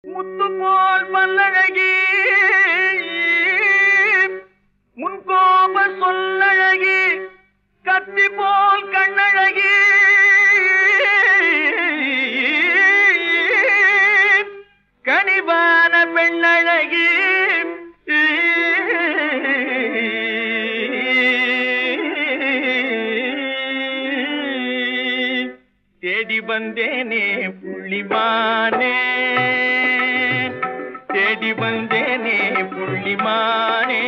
முத்து போல் பல்லழகி முன்கோப சொல்லழகி கத்தி போல் கண்ணழகி கனிவான பெண்ணழகி தேடி வந்தேனே புள்ளிமானே தேடி வந்தேனே புள்ளிமானே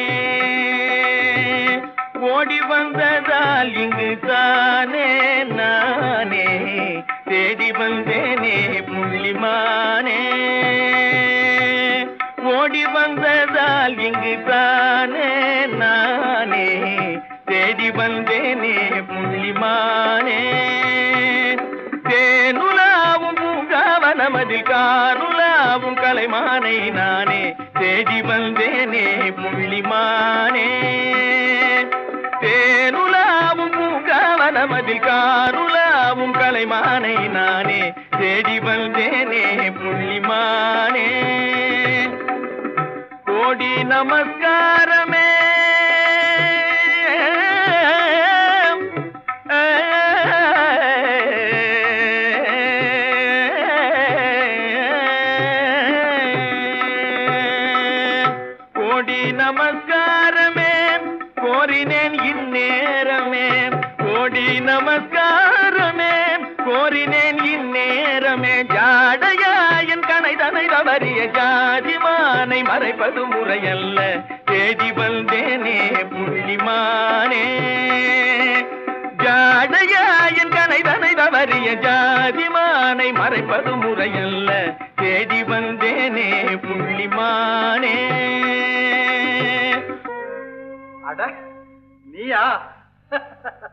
ஓடி வந்ததால் இங்கு தானே நானே தேடி வந்தேனே புள்ளிமானே ஓடி வந்ததால் இங்கு தானே நானே தேடி வந்தேனே புள்ளிமானே தேனுலாவும் பூங்காவனமதில் கானுலாவும் கலைமானை நானே தேடி வந்தேனே புள்ளிமானே தேனுலாவும் பூங்காவனமதில் கானுலாவும் கலைமானை நானே தேடி வந்தேனே புள்ளிமானே கோடி நமஸ்காரமே கோடி நமஸ்காரமே கோரினேன் இந்நேரமே கோடி நமஸ்காரமே கோரினேன் இந்நேரமே ஜாடையா என் கனை தனை தவறிய ஜாதிமானை மறைப்பது முறையல்ல தேடி வந்தேனே புள்ளிமானே ஜாடையா என் கனை தனை தவறிய ஜாதிமானை மறைப்பது முறையல்ல தேடி வந்தேனே புள்ளிமானே அட நீயா